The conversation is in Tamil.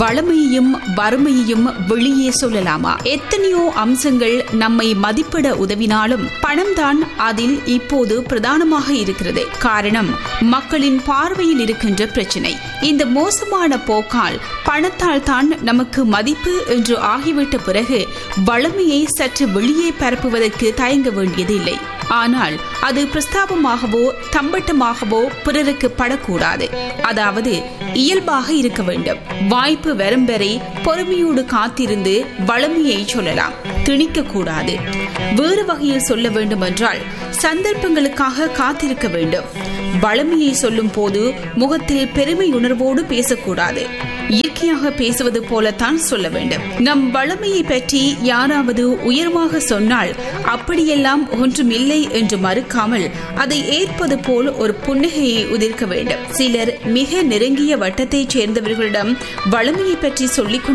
வளமையையும் வறுமையையும் வெளியே சொல்லலாமா எத்தனையோ அம்சங்கள் நம்மை மதிப்பிட உதவினாலும் பணம்தான் அதில் இப்போது பிரதானமாக இருக்கிறது காரணம் மக்களின் பார்வையில் இருக்கின்ற பிரச்சினை இந்த மோசமான போக்கால் பணத்தால் தான் நமக்கு மதிப்பு என்று ஆகிவிட்ட பிறகு வளமையை சற்று வெளியே பரப்புவதற்கு தயங்க வேண்டியதில்லை ஆனால் அது பிரஸ்தாபமாகவோ தம்பட்டமாகவோ பிறருக்கு படக்கூடாது அதாவது இயல்பாக இருக்க வேண்டும் வாய்ப்பு வரும் வரை பொறுமையோடு காத்திருந்து வளமையை சொல்லலாம் திணிக்க கூடாது வேறு வகையில் சொல்ல வேண்டும் என்றால் சந்தர்ப்பங்களுக்காக காத்திருக்க வேண்டும் வளமையை சொல்லும் போது முகத்தில் பெருமை உணர்வோடு பேசக்கூடாது இயற்கையாக பேசுவது போலத்தான் சொல்ல வேண்டும் நம் வளமையை பற்றி யாராவது உயர்வாக சொன்னால் அப்படியெல்லாம் ஒன்றும் இல்லை என்று மறுக்காமல் அதை ஏற்பது போல் ஒரு புன்னகையை உதிர்க்க வேண்டும் சிலர் மிக நெருங்கிய வட்டத்தைச் சேர்ந்தவர்களிடம் வளமையை பற்றி சொல்லிக்